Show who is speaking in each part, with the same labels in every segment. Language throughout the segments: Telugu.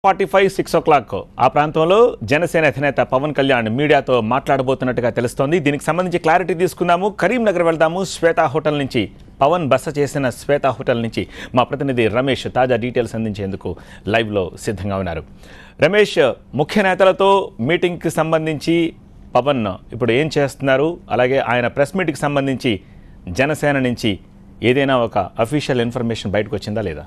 Speaker 1: Forty five six o'clock ఆ ప్రాంతంలో జనసేన అధినేత పవన్ కళ్యాణ్ మీడియాతో మాట్లాడబోతున్నట్టుగా తెలుస్తోంది దీనికి సంబంధించి క్లారిటీ తీసుకుందాము కరీంనగర్ వెళ్దాము శ్వేత హోటల్ నుంచి పవన్ బస చేసిన శ్వేత హోటల్ నుంచి మా ప్రతినిధి రమేష్ తాజా డీటెయిల్స్ అందించేందుకు లైవ్లో సిద్ధంగా ఉన్నారు రమేష్ ముఖ్య నేతలతో మీటింగ్కి సంబంధించి పవన్ ఇప్పుడు ఏం చేస్తున్నారు అలాగే ఆయన ప్రెస్ మీట్కి సంబంధించి జనసేన నుంచి ఏదైనా ఒక అఫీషియల్ ఇన్ఫర్మేషన్ బయటకు వచ్చిందా లేదా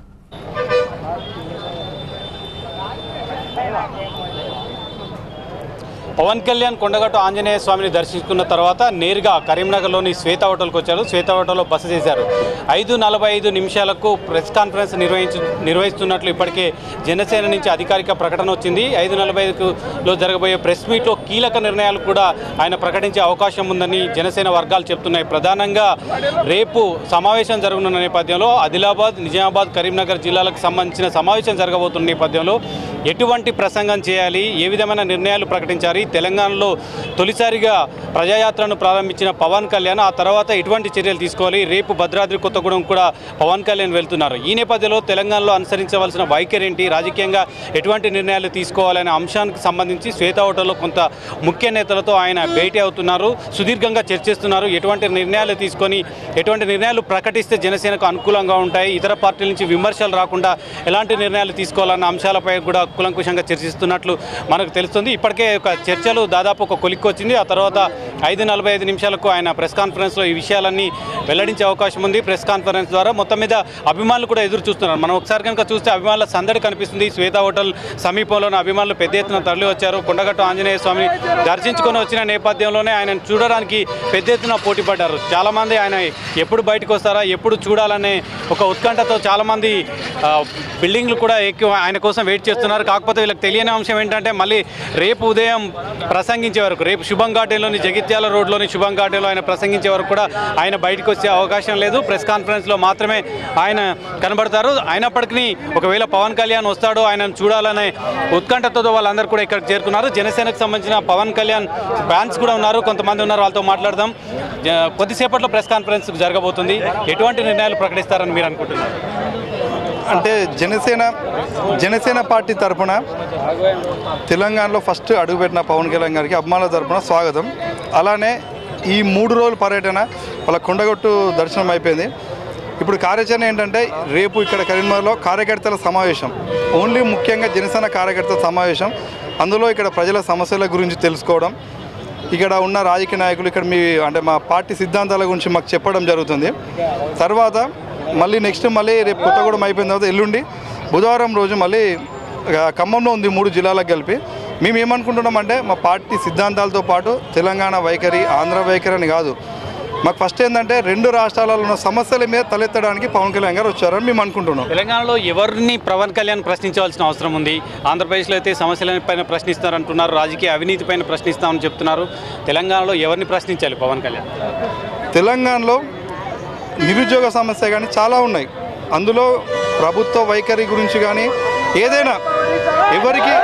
Speaker 2: పవన్ కళ్యాణ్ కొండగట్టు ఆంజనేయ స్వామిని దర్శించుకున్న తర్వాత నేరుగా కరీంనగర్లోని శ్వేత హోటల్కి వచ్చారు శ్వేత హోటల్లో బస చేశారు ఐదు నలభై ఐదు నిమిషాలకు ప్రెస్ కాన్ఫరెన్స్ నిర్వహించు నిర్వహిస్తున్నట్లు ఇప్పటికే జనసేన నుంచి అధికారిక ప్రకటన వచ్చింది ఐదు నలభై ఐదులో జరగబోయే ప్రెస్ మీట్లో కీలక నిర్ణయాలు కూడా ఆయన ప్రకటించే అవకాశం ఉందని జనసేన వర్గాలు చెప్తున్నాయి ప్రధానంగా రేపు సమావేశం జరగనున్న నేపథ్యంలో ఆదిలాబాద్ నిజామాబాద్ కరీంనగర్ జిల్లాలకు సంబంధించిన సమావేశం జరగబోతున్న నేపథ్యంలో ఎటువంటి ప్రసంగం చేయాలి ఏ విధమైన నిర్ణయాలు ప్రకటించాలి తెలంగాణలో తొలిసారిగా ప్రజాయాత్రను ప్రారంభించిన పవన్ కళ్యాణ్ ఆ తర్వాత ఎటువంటి చర్యలు తీసుకోవాలి రేపు భద్రాద్రి కొత్తగూడెం కూడా పవన్ కళ్యాణ్ వెళ్తున్నారు ఈ నేపథ్యంలో తెలంగాణలో అనుసరించవలసిన వైఖరి ఏంటి రాజకీయంగా ఎటువంటి నిర్ణయాలు తీసుకోవాలనే అంశానికి సంబంధించి శ్వేత హోటల్లో కొంత ముఖ్య నేతలతో ఆయన భేటీ అవుతున్నారు సుదీర్ఘంగా చర్చిస్తున్నారు ఎటువంటి నిర్ణయాలు తీసుకొని ఎటువంటి నిర్ణయాలు ప్రకటిస్తే జనసేనకు అనుకూలంగా ఉంటాయి ఇతర పార్టీల నుంచి విమర్శలు రాకుండా ఎలాంటి నిర్ణయాలు తీసుకోవాలన్న అంశాలపై కూడా కులంకుశంగా చర్చిస్తున్నట్లు మనకు తెలుస్తుంది ఇప్పటికే ఒక చర్చలు దాదాపు ఒక కొలిక్కి వచ్చింది ఆ తర్వాత ఐదు నలభై ఐదు నిమిషాలకు ఆయన ప్రెస్ కాన్ఫరెన్స్లో ఈ విషయాలన్నీ వెల్లడించే అవకాశం ఉంది ప్రెస్ కాన్ఫరెన్స్ ద్వారా మొత్తం మీద అభిమానులు కూడా ఎదురు చూస్తున్నారు మనం ఒకసారి కనుక చూస్తే అభిమానుల సందడి కనిపిస్తుంది శ్వేత హోటల్ సమీపంలోని అభిమానులు పెద్ద ఎత్తున తరలి వచ్చారు కొండగట్టు ఆంజనేయ స్వామిని దర్శించుకొని వచ్చిన నేపథ్యంలోనే ఆయన చూడడానికి పెద్ద ఎత్తున పోటీ పడ్డారు చాలామంది ఆయన ఎప్పుడు బయటకు వస్తారా ఎప్పుడు చూడాలనే ఒక ఉత్కంఠతో చాలామంది ఆ, బిల్డింగ్లు కూడా ఎక్కువ ఆయన కోసం వెయిట్ చేస్తున్నారు కాకపోతే వీళ్ళకి తెలియని అంశం ఏంటంటే మళ్ళీ రేపు ఉదయం ప్రసంగించే వరకు రేపు శుభం ఘాటేలోని జగిత్యాల రోడ్లోని శుభం ఘాటేలో ఆయన ప్రసంగించే వరకు కూడా ఆయన బయటకు వచ్చే అవకాశం లేదు ప్రెస్ కాన్ఫరెన్స్లో మాత్రమే ఆయన కనబడతారు అయినప్పటికీ ఒకవేళ పవన్ కళ్యాణ్ వస్తాడో ఆయనను చూడాలనే ఉత్కంఠతో వాళ్ళందరూ కూడా ఇక్కడికి చేరుకున్నారు జనసేనకు సంబంధించిన పవన్ కళ్యాణ్ ఫ్యాన్స్ కూడా ఉన్నారు కొంతమంది ఉన్నారు వాళ్ళతో మాట్లాడదాం జ- కొద్దిసేపట్లో ప్రెస్ కాన్ఫరెన్స్ జరగబోతుంది ఎటువంటి నిర్ణయాలు ప్రకటిస్తారని మీరు అనుకుంటున్నారు
Speaker 3: అంటే జనసేన జనసేన పార్టీ తరఫున తెలంగాణలో ఫస్ట్ అడుగుపెట్టిన పవన్ కళ్యాణ్ గారికి అభిమానుల తరఫున స్వాగతం అలానే ఈ మూడు రోజుల పర్యటన వాళ్ళ కొండగొట్టు దర్శనం అయిపోయింది ఇప్పుడు కార్యాచరణ ఏంటంటే రేపు ఇక్కడ కరీంనగర్లో కార్యకర్తల సమావేశం ఓన్లీ ముఖ్యంగా జనసేన కార్యకర్తల సమావేశం అందులో ఇక్కడ ప్రజల సమస్యల గురించి తెలుసుకోవడం ఇక్కడ ఉన్న రాజకీయ నాయకులు ఇక్కడ మీ అంటే మా పార్టీ సిద్ధాంతాల గురించి మాకు చెప్పడం జరుగుతుంది తర్వాత మళ్ళీ నెక్స్ట్ మళ్ళీ రేపు కొత్తగూడెం అయిపోయిన తర్వాత ఎల్లుండి బుధవారం రోజు మళ్ళీ ఆ, ఖమ్మంలో ఉంది మూడు జిల్లాలకు కలిపి మేము ఏమనుకుంటున్నామంటే మా పార్టీ సిద్ధాంతాలతో పాటు తెలంగాణ వైఖరి ఆంధ్ర వైఖరి అని కాదు మాకు ఫస్ట్ ఏంటంటే రెండు రాష్ట్రాలలో ఉన్న సమస్యల మీద తలెత్తడానికి పవన్ కళ్యాణ్ గారు వచ్చారని మేము అనుకుంటున్నాం
Speaker 2: తెలంగాణలో ఎవరిని పవన్ కళ్యాణ్ ప్రశ్నించవలసిన అవసరం ఉంది ఆంధ్రప్రదేశ్లో అయితే సమస్యల పైన ప్రశ్నిస్తారు అంటున్నారు రాజకీయ అవినీతి పైన ప్రశ్నిస్తామని చెప్తున్నారు తెలంగాణలో ఎవరిని ప్రశ్నించాలి పవన్ కళ్యాణ్
Speaker 3: తెలంగాణలో నిరుద్యోగ సమస్య కానీ చాలా ఉన్నాయి అందులో ప్రభుత్వ వైఖరి గురించి కానీ ఏదైనా ఎవరికి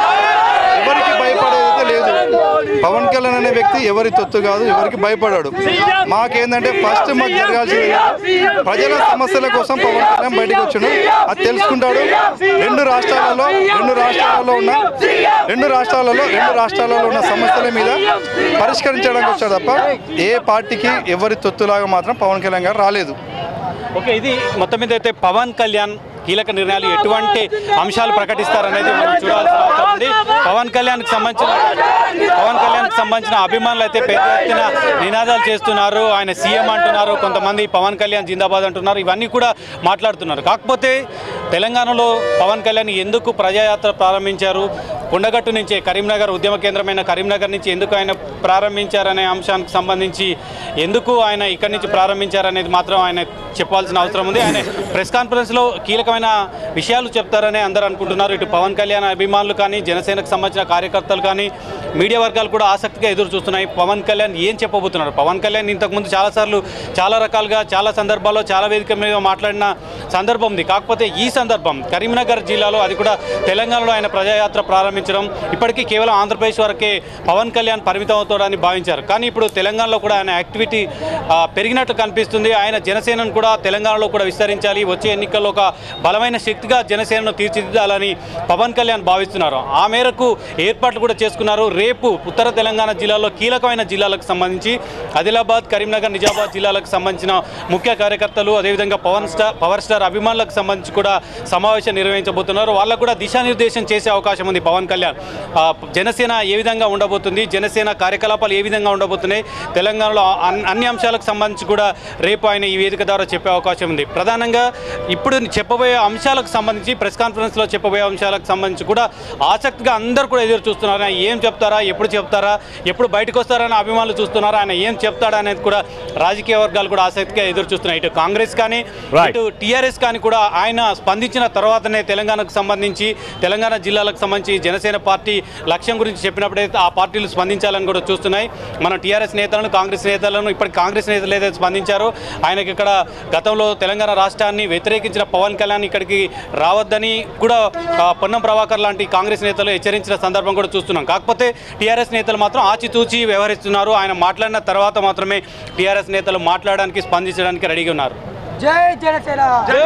Speaker 3: ఎవరికి భయపడేదైతే లేదు పవన్ కళ్యాణ్ అనే వ్యక్తి ఎవరి తొత్తు కాదు ఎవరికి భయపడాడు మాకేందంటే ఫస్ట్ మాకు జరగాల్సింది ప్రజల సమస్యల కోసం పవన్ కళ్యాణ్ బయటకు వచ్చాడు అది తెలుసుకుంటాడు రెండు రాష్ట్రాలలో రెండు రాష్ట్రాలలో ఉన్న రెండు రాష్ట్రాలలో రెండు రాష్ట్రాలలో ఉన్న సమస్యల మీద పరిష్కరించడానికి వచ్చాడు తప్ప ఏ పార్టీకి ఎవరి తొత్తులాగా మాత్రం పవన్ కళ్యాణ్ గారు రాలేదు
Speaker 2: ఓకే ఇది మొత్తం మీద అయితే పవన్ కళ్యాణ్ కీలక నిర్ణయాలు ఎటువంటి అంశాలు ప్రకటిస్తారనేది మనం చూడాల్సిన అవసరం ఉంది పవన్ కళ్యాణ్కి సంబంధించిన పవన్ కళ్యాణ్కి సంబంధించిన అభిమానులు అయితే పెద్ద ఎత్తున నినాదాలు చేస్తున్నారు ఆయన సీఎం అంటున్నారు కొంతమంది పవన్ కళ్యాణ్ జిందాబాద్ అంటున్నారు ఇవన్నీ కూడా మాట్లాడుతున్నారు కాకపోతే తెలంగాణలో పవన్ కళ్యాణ్ ఎందుకు ప్రజాయాత్ర ప్రారంభించారు కొండగట్టు నుంచే కరీంనగర్ ఉద్యమ కేంద్రమైన కరీంనగర్ నుంచి ఎందుకు ఆయన ప్రారంభించారనే అంశానికి సంబంధించి ఎందుకు ఆయన ఇక్కడి నుంచి ప్రారంభించారనేది మాత్రం ఆయన చెప్పాల్సిన అవసరం ఉంది ఆయన ప్రెస్ కాన్ఫరెన్స్లో కీలకమైన విషయాలు చెప్తారని అందరూ అనుకుంటున్నారు ఇటు పవన్ కళ్యాణ్ అభిమానులు కానీ జనసేనకు సంబంధించిన కార్యకర్తలు కానీ మీడియా వర్గాలు కూడా ఆసక్తిగా ఎదురు చూస్తున్నాయి పవన్ కళ్యాణ్ ఏం చెప్పబోతున్నారు పవన్ కళ్యాణ్ ఇంతకుముందు చాలాసార్లు చాలా రకాలుగా చాలా సందర్భాల్లో చాలా వేదిక మీద మాట్లాడిన సందర్భం ఉంది కాకపోతే ఈ సందర్భం కరీంనగర్ జిల్లాలో అది కూడా తెలంగాణలో ఆయన ప్రజాయాత్ర ప్రారంభించారు కల్పించడం ఇప్పటికీ కేవలం ఆంధ్రప్రదేశ్ వరకే పవన్ కళ్యాణ్ పరిమితం అవుతాడని భావించారు కానీ ఇప్పుడు తెలంగాణలో కూడా ఆయన యాక్టివిటీ ఆ, పెరిగినట్లు కనిపిస్తుంది ఆయన జనసేనను కూడా తెలంగాణలో కూడా విస్తరించాలి వచ్చే ఎన్నికల్లో ఒక బలమైన శక్తిగా జనసేనను తీర్చిదిద్దాలని పవన్ కళ్యాణ్ భావిస్తున్నారు ఆ మేరకు ఏర్పాట్లు కూడా చేసుకున్నారు రేపు ఉత్తర తెలంగాణ జిల్లాలో కీలకమైన జిల్లాలకు సంబంధించి ఆదిలాబాద్ కరీంనగర్ నిజామాబాద్ జిల్లాలకు సంబంధించిన ముఖ్య కార్యకర్తలు అదేవిధంగా పవన్ స్టార్ పవర్ స్టార్ అభిమానులకు సంబంధించి కూడా సమావేశం నిర్వహించబోతున్నారు వాళ్ళకు కూడా దిశానిర్దేశం చేసే అవకాశం ఉంది పవన్ కళ్యాణ్ ఆ, జనసేన ఏ విధంగా ఉండబోతుంది జనసేన కార్యకలాపాలు ఏ విధంగా ఉండబోతున్నాయి తెలంగాణలో అన్- అన్ని అంశాలకు సంబంధించి కూడా రేపు ఆయన ఈ వేదిక ద్వారా చెప్పే అవకాశం ఉంది ప్రధానంగా ఇప్పుడు చెప్పబోయే అంశాలకు సంబంధించి ప్రెస్ కాన్ఫరెన్స్లో చెప్పబోయే అంశాలకు సంబంధించి కూడా ఆసక్తిగా అందరూ కూడా ఎదురు చూస్తున్నారు ఆయన ఏం చెప్తారా ఎప్పుడు చెప్తారా ఎప్పుడు బయటకు వస్తారని అభిమానులు చూస్తున్నారు ఆయన ఏం చెప్తాడా అనేది కూడా రాజకీయ వర్గాలు కూడా ఆసక్తిగా ఎదురు చూస్తున్నాయి ఇటు కాంగ్రెస్ కానీ
Speaker 1: Right.
Speaker 2: ఇటు టీఆర్ఎస్ కానీ కూడా ఆయన స్పందించిన తర్వాతనే తెలంగాణకు సంబంధించి తెలంగాణ జిల్లాలకు సంబంధించి జనసేన పార్టీ లక్ష్యం గురించి చెప్పినప్పుడైతే ఆ పార్టీలు స్పందించాలని కూడా చూస్తున్నాయి మన టీఆర్ఎస్ నేతలను కాంగ్రెస్ నేతలను ఇప్పటి కాంగ్రెస్ నేతలు ఏదైతే స్పందించారో ఆయనకి ఇక్కడ గతంలో తెలంగాణ రాష్ట్రాన్ని వ్యతిరేకించిన పవన్ కళ్యాణ్ ఇక్కడికి రావద్దని కూడా ఆ, పొన్నం ప్రభాకర్ లాంటి కాంగ్రెస్ నేతలు హెచ్చరించిన సందర్భం కూడా చూస్తున్నాం కాకపోతే టీఆర్ఎస్ నేతలు మాత్రం ఆచితూచి వ్యవహరిస్తున్నారు ఆయన మాట్లాడిన తర్వాత మాత్రమే టీఆర్ఎస్ నేతలు మాట్లాడడానికి స్పందించడానికి రెడీగా ఉన్నారు
Speaker 4: జై జనసేన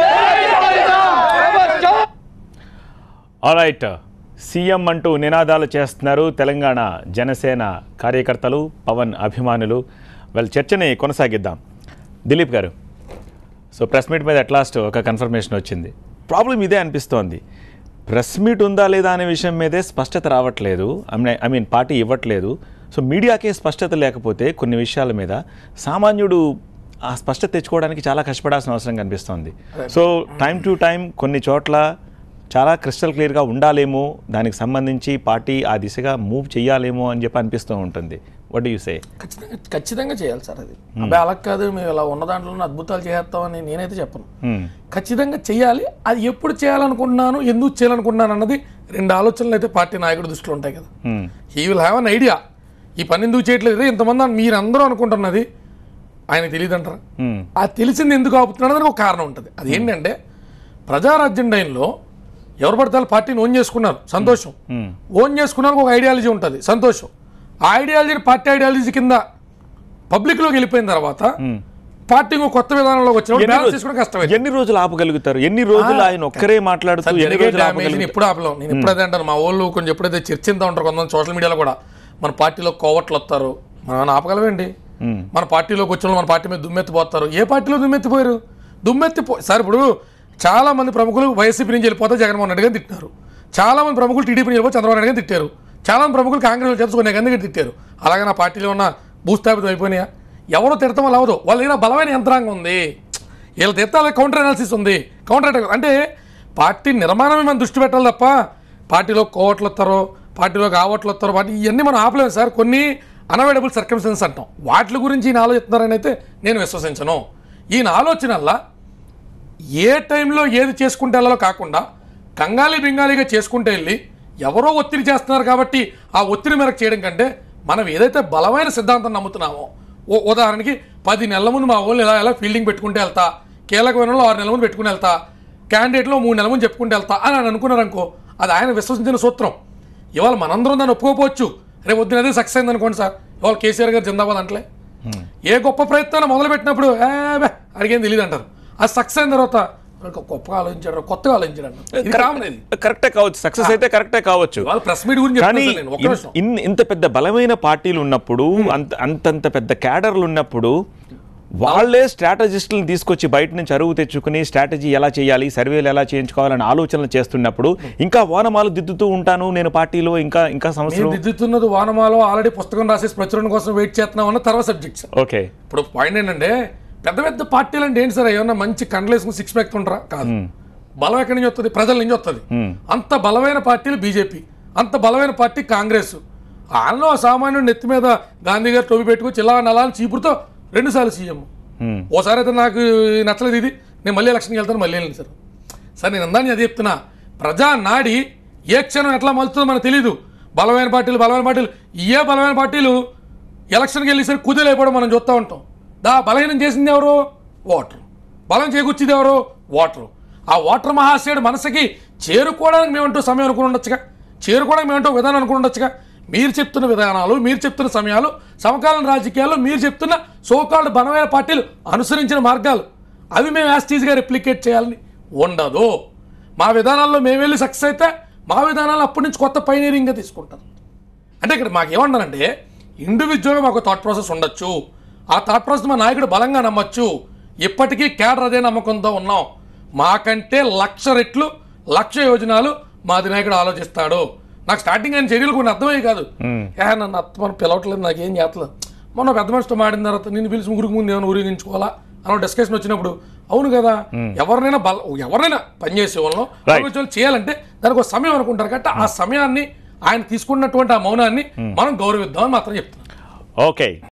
Speaker 1: ఆల్రైట్ సీఎం అంటూ నినాదాలు చేస్తున్నారు తెలంగాణ జనసేన కార్యకర్తలు పవన్ అభిమానులు వాళ్ళ చర్చని కొనసాగిద్దాం Dileep garu so press meet మీద అట్లాస్ట్ ఒక కన్ఫర్మేషన్ వచ్చింది ప్రాబ్లం ఇదే అనిపిస్తోంది ప్రెస్ మీట్ ఉందా లేదా అనే విషయం మీదే స్పష్టత రావట్లేదు ఐ మీన్ పార్టీ ఇవ్వట్లేదు సో మీడియాకే స్పష్టత లేకపోతే కొన్ని విషయాల మీద సామాన్యుడు ఆ స్పష్టత తెచ్చుకోవడానికి చాలా కష్టపడాల్సిన అవసరం కనిపిస్తోంది సో టైం టు టైం కొన్ని చోట్ల చాలా క్రిస్టల్ క్లియర్గా ఉండాలేమో దానికి సంబంధించి పార్టీ ఆ దిశగా మూవ్ చేయాలేమో అని చెప్పి అనిపిస్తూ ఉంటుంది వాట్ యూ సే
Speaker 5: ఖచ్చితంగా ఖచ్చితంగా చేయాలి సార్ అది అబ్బాయి అలా కాదు మేము ఇలా ఉన్న దాంట్లో అద్భుతాలు చేస్తామని నేనైతే చెప్పను ఖచ్చితంగా చేయాలి అది ఎప్పుడు చేయాలనుకుంటున్నాను ఎందుకు చేయాలనుకుంటున్నాను అన్నది రెండు ఆలోచనలు అయితే పార్టీ నాయకుడి దృష్టిలో ఉంటాయి కదా he will have an idea ఈ పని ఎందుకు చేయట్లేదు రే, ఇంతమంది అని మీరందరూ అనుకుంటున్నది ఆయనకు తెలియదు అంటారా ఆ తెలిసింది ఎందుకు ఆపుతున్నాడు దానికి ఒక కారణం ఉంటుంది అది ఏంటంటే ప్రజారాజ్యం టైంలో ఎవరు పడితే వాళ్ళు పార్టీని ఓన్ చేసుకున్నారు సంతోషం ఓన్ చేసుకున్నారు ఒక ఐడియాలజీ ఉంటుంది సంతోషం ఆ ఐడియాలజీని పార్టీ ఐడియాలజీ కింద పబ్లిక్లోకి వెళ్ళిపోయిన తర్వాత పార్టీ ఇంకో కొత్త విధానంలోకి వచ్చినప్పుడు
Speaker 1: ఎన్ని
Speaker 5: బ్యాలెన్స్
Speaker 1: రోజు-
Speaker 5: చేసుకోవడం కష్టమైంది
Speaker 1: ఎన్ని రోజులు ఆపగలుగుతారు ఎన్ని రోజులు ఆయన ఒక్కరే మాట్లాడుతూ
Speaker 5: సార్,
Speaker 1: ఎన్ని
Speaker 5: జరిగే
Speaker 1: రోజులు
Speaker 5: డ్యామేజ్ని
Speaker 1: ఆపగలుగుతారు
Speaker 5: ఎప్పుడు ఆపలేం నేను ఎప్పుడైతే అంటాను మా వాళ్ళు కొంచెం ఎప్పుడైతే చర్చింతా ఉంటారు కొంతమంది సోషల్ మీడియాలో కూడా మన పార్టీలో కోవట్లు వస్తారు మనం ఆపగలమేంటి మన పార్టీలోకి వచ్చిన వాళ్ళు మన పార్టీ మీద దుమ్మెత్తిపోతారు ఏ పార్టీలో దుమ్మెత్తిపోయారు దుమ్మెత్తిపో సార్ ఇప్పుడు చాలా మంది ప్రముఖులు వైసీపీ నుంచి వెళ్ళిపోతే జగన్మోహన్ రెడ్డి గారిని తిట్టారు చాలా మంది ప్రముఖులు టీడీపీ నుంచి వెళ్ళిపోతే చంద్రబాబు నాయుడు గారిని తిట్టారు చాలా మంది ప్రముఖులు కాంగ్రెస్ చేర్చుకునే గారిని తిట్టారు అలాగే నా పార్టీలో ఉన్న భూస్థాపితం అయిపోయినాయా ఎవరో తిడతాం వల్ల అవదు వాళ్ళ దగ్గర బలమైన యంత్రాంగం ఉంది వీళ్ళ తిట్టాలి కౌంటర్ అనాలిసిస్ ఉంది కౌంటర్ అటాక్ అంటే పార్టీ నిర్మాణమే మనం దృష్టి పెట్టాలి తప్ప పార్టీలో కోవట్లు వస్తారో పార్టీలో కావట్లు వస్తారో పార్టీ ఇవన్నీ మనం ఆపలేము సార్ కొన్ని అనవైడబుల్ సర్కమ్స్టెన్స్ అంటాం వాటి గురించి ఈయన ఆలోచిస్తున్నారని అయితే నేను విశ్వసించను ఈయన ఆలోచనల్లా ఏ టైంలో ఏది చేసుకుంటే వెళ్ళాలో కాకుండా కంగాలి బింగాలిగా చేసుకుంటే వెళ్ళి ఎవరో ఒత్తిడి చేస్తున్నారు కాబట్టి ఆ ఒత్తిడి మేరకు చేయడం కంటే మనం ఏదైతే బలమైన సిద్ధాంతం నమ్ముతున్నామో ఓ ఉదాహరణకి పది నెలల ముందు మా ఊళ్ళో ఇలా ఇలా ఫీల్డింగ్ పెట్టుకుంటే వెళ్తా కీలకమైన వాళ్ళు ఆరు నెలల ముందు పెట్టుకుని వెళ్తా క్యాండిడేట్లో మూడు నెలల ముందు చెప్పుకుంటే వెళ్తా అని ఆయన అనుకున్నారనుకో అది ఆయన విశ్వసించిన సూత్రం ఇవాళ మనందరం దాన్ని ఒప్పుకోకపోవచ్చు రేపు వద్దున అదే సక్సెస్ అయింది అనుకోండి సార్ ఇవాళ కేసీఆర్ గారు జిందాబాద్ అంటలే ఏ గొప్ప ప్రయత్నాన్ని మొదలు పెట్టినప్పుడు "ఏ బే, అడిగేం తెలియదు అంటారు అది సక్సెస్ అయిన తర్వాత "ఒక గొప్పగా ఆలోచించాడు కొత్తగా ఆలోచించాడు అంటారు ఇది కామన్ ఇది
Speaker 1: కరెక్టే కావచ్చు సక్సెస్ అయితే కరెక్టే కావచ్చు
Speaker 5: ఇవాళ ప్రెస్ మీట్ గురించి
Speaker 1: కానీ
Speaker 5: చెప్తాను నేను ఒక్క
Speaker 1: ఇన్-
Speaker 5: నిమిషం
Speaker 1: ఇన్- ఇంత పెద్ద బలమైన పార్టీలు ఉన్నప్పుడు అంత అంతంత పెద్ద క్యాడర్లు ఉన్నప్పుడు వాళ్ళే స్ట్రాటజిస్టులను తీసుకొచ్చి బయట నుంచి అరువు తెచ్చుకుని స్ట్రాటజీ ఎలా చేయాలి సర్వేలు ఎలా చేయించుకోవాలని ఆలోచనలు చేస్తున్నప్పుడు ఇంకా ఓనమాలు దిద్దుతూ ఉంటాను నేను పార్టీలో ఇంకా ఇంకా
Speaker 5: మీరు
Speaker 1: సంవత్సరం
Speaker 5: దిద్దుతున్నది వానమాలో ఆల్రెడీ పుస్తకం రాసేసి ప్రచురణ కోసం వెయిట్ చేస్తున్నాం అన్న తర్వాత సబ్జెక్ట్ సార్
Speaker 1: ఓకే
Speaker 5: ఇప్పుడు పాయింట్ ఏంటంటే పెద్ద పెద్ద పార్టీలు అంటే ఏంటి సార్ ఏమన్నా మంచి కండలేసుకుని సిక్స్ ప్యాక్ ఉంటారా కాదు బలం ఎక్కడి నుంచి వస్తుంది ప్రజల నుంచి వస్తుంది అంత బలమైన పార్టీలు బీజేపీ అంత బలమైన పార్టీ కాంగ్రెస్ వాళ్ళలో సామాన్యుడు నెత్తి మీద గాంధీ గారు టోపీ పెట్టుకుని చిల్లా నల్లా చీపురుతో రెండుసార్లు సీఎం ఓసారి అయితే నాకు నచ్చలేదు ఇది నేను మళ్ళీ ఎలక్షన్కి వెళ్తాను మళ్ళీ వెళ్ళను సార్ సార్ నేను అందాన్ని అది చెప్తున్నా ప్రజా నాడి ఏ క్షణం ఎట్లా మలుతుందో మనకు తెలియదు బలమైన పార్టీలు బలమైన పార్టీలు ఏ బలమైన పార్టీలు ఎలక్షన్కి వెళ్ళేసరికి కుదిలేపడం మనం చూస్తూ ఉంటాం దా బలహీనం చేసింది ఎవరు ఓటర్ బలం చేకూర్చింది ఎవరు ఓటరు ఆ ఓటర్ మహాశయుడు మనసుకి చేరుకోవడానికి మేమంటూ సమయం అనుకుని ఉండొచ్చుగా చేరుకోవడానికి మేమంటే ఒక విధానం అనుకుండొచ్చుగా మీరు చెప్తున్న విధానాలు మీరు చెప్తున్న సమయాలు సమకాలీన రాజకీయాల్లో మీరు చెప్తున్న సోకాల్డ్ బలమైన పార్టీలు అనుసరించిన మార్గాలు అవి మేము యాస్టీజ్గా రెప్లికేట్ చేయాలని ఉండదు మా విధానాల్లో మేము వెళ్ళి సక్సెస్ అయితే మా విధానాలు అప్పటి నుంచి కొత్త పైనీరింగ్గా తీసుకుంటారు అంటే ఇక్కడ మాకు ఏమన్నానంటే ఇండివిజువల్గా మాకు థాట్ ప్రాసెస్ ఉండొచ్చు ఆ థాట్ ప్రాసెస్ మా నాయకుడు బలంగా నమ్మొచ్చు ఇప్పటికీ క్యాడర్ అదే నమ్మకంతో ఉన్నాం మాకంటే లక్ష రెట్లు లక్ష యోజనాలు మా అధినాయకుడు ఆలోచిస్తాడు నాకు స్టార్టింగ్ ఆయన చర్యలు కొన్ని అర్థమయ్యే కాదు ఏ నన్ను అత్త మనం పిలవట్లేదు నాకేం చేస్తలేదు మొన్న పెద్ద మనిషితో మాడిన తర్వాత నేను పిలిచి ముగ్గురికి ముందు ఏమైనా ఊరేగించుకోవాలా అన్న డిస్కషన్ వచ్చినప్పుడు అవును కదా ఎవరినైనా బల ఎవరినైనా పనిచేసే వాళ్ళను
Speaker 1: Right.
Speaker 5: వాళ్ళు చేయాలంటే దానికి ఒక సమయం అనుకుంటారు కాబట్టి ఆ సమయాన్ని ఆయన తీసుకున్నటువంటి ఆ మౌనాన్ని మనం గౌరవిద్దామని మాత్రం చెప్తున్నాం
Speaker 1: ఓకే